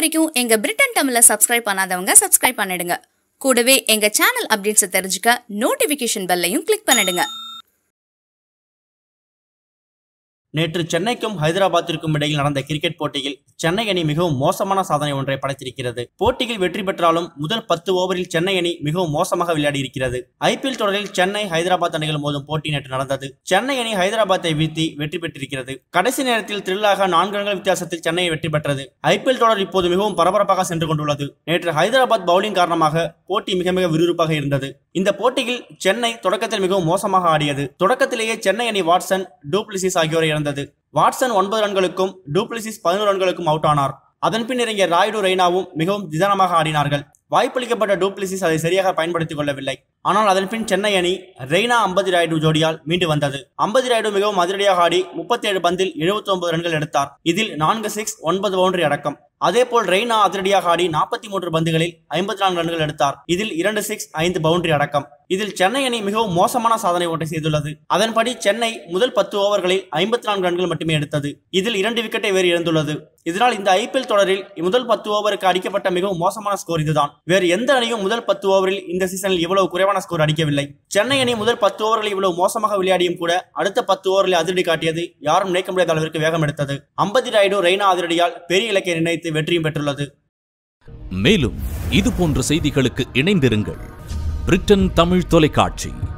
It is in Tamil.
வரைக்கும் எங்க பிரிட்டன் தமிழை சப்ஸ்கிரைப் பண்ணாதவங்க சப்ஸ்கிரைப் பண்ணிடுங்க கூடவே எங்க சேனல் அப்டேட்ஸை தெரிஞ்சுக்க நோட்டிபிகேஷன் பெல்லையும் கிளிக் பண்ணிடுங்க நேற்று சென்னைக்கும் ஹைதராபாத்திற்கும் இடையில் நடந்த கிரிக்கெட் போட்டியில் சென்னை அணி மிகவும் மோசமான சாதனை ஒன்றை படைத்திருக்கிறது போட்டியில் வெற்றி பெற்றாலும் முதல் பத்து ஓவரில் சென்னை அணி மிகவும் மோசமாக விளையாடி இருக்கிறது ஐபிஎல் தொடரில் சென்னை ஹைதராபாத் அணிகள் மோதும் போட்டி நேற்று நடந்தது சென்னை அணி ஹைதராபாத்தை வீழ்த்தி வெற்றி பெற்றிருக்கிறது கடைசி நேரத்தில் த்ரில்லாக நான்கு ரன்கள் வித்தியாசத்தில் சென்னை வெற்றி பெற்றது ஐபிஎல் தொடர் இப்போது மிகவும் பரபரப்பாக சென்று கொண்டுள்ளது நேற்று ஹைதராபாத் பவுலிங் காரணமாக போட்டி மிக மிக விறுவிறுப்பாக இருந்தது இந்த போட்டியில் சென்னை தொடக்கத்தில் மிகவும் மோசமாக ஆடியது தொடக்கத்திலேயே சென்னை அணி வாட்சன் டூப்ளிசிஸ் ஆகியோரை இழந்தது வாட்சன் ஒன்பது ரன்களுக்கும் டூப்ளிசிஸ் பதினோரு ரன்களுக்கும் அவுட் ஆனார் அதன் பின் இறங்கிய ராய்டு ரெய்னாவும் மிகவும் நிதானமாக ஆடினார்கள் வாய்ப்பளிக்கப்பட்ட டூப்ளிசிஸ் அதை சரியாக பயன்படுத்திக் கொள்ளவில்லை ஆனால் அதன் பின் சென்னை அணி ரெய்னா அம்பதி ராய்டு ஜோடியால் மீண்டு வந்தது அம்பதி ராய்டு மிகவும் அதிரடியாக ஆடி முப்பத்தி ஏழு பந்தில் எழுபத்தி ஒன்பது ரன்கள் எடுத்தார் இதில் நான்கு சிக்ஸ் ஒன்பது பவுண்டரி அடக்கம் அதேபோல் ரெய்னா அதிரடியாக ஆடி நாற்பத்தி மூன்று பந்துகளில் ஐம்பத்தி நான்கு ரன்கள் எடுத்தார் இதில் இரண்டு சிக்ஸ் ஐந்து பவுண்டரி அடக்கம் இதில் சென்னை அணி மிகவும் மோசமான சாதனை ஒன்றை செய்துள்ளது அதன்படி சென்னை முதல் பத்து ஓவர்களில் ஐம்பத்தி நான்கு ரன்கள் மட்டுமே எடுத்தது இதில் இரண்டு விக்கெட்டை வேறு இழந்துள்ளது இதனால் இந்த ஐபிஎல் தொடரில் முதல் பத்து ஓவருக்கு அடிக்கப்பட்ட மிகவும் மோசமான ஸ்கோர் இதுதான் வேறு எந்த அணியும் முதல் பத்து ஓவரில் இந்த சீசனில் இவ்வளவு குறைவான ஸ்கோர் அடிக்கவில்லை சென்னை அணி முதல் பத்து ஓவர்களில் இவ்வளவு மோசமாக விளையாடியும் கூட அடுத்த பத்து ஓவரில் அதிரடி காட்டியது யாரும் நினைக்க முடியாத அளவிற்கு வேகம் எடுத்தது அம்பதி ராய்டு ரெய்னா அதிரடியால் பெரிய இலக்கை நிர்ணயித்து வெற்றியும் பெற்றுள்ளது மேலும் இது போன்ற செய்திகளுக்கு இணைந்திருங்கள் பிரிட்டன் தமிழ் தொலைக்காட்சி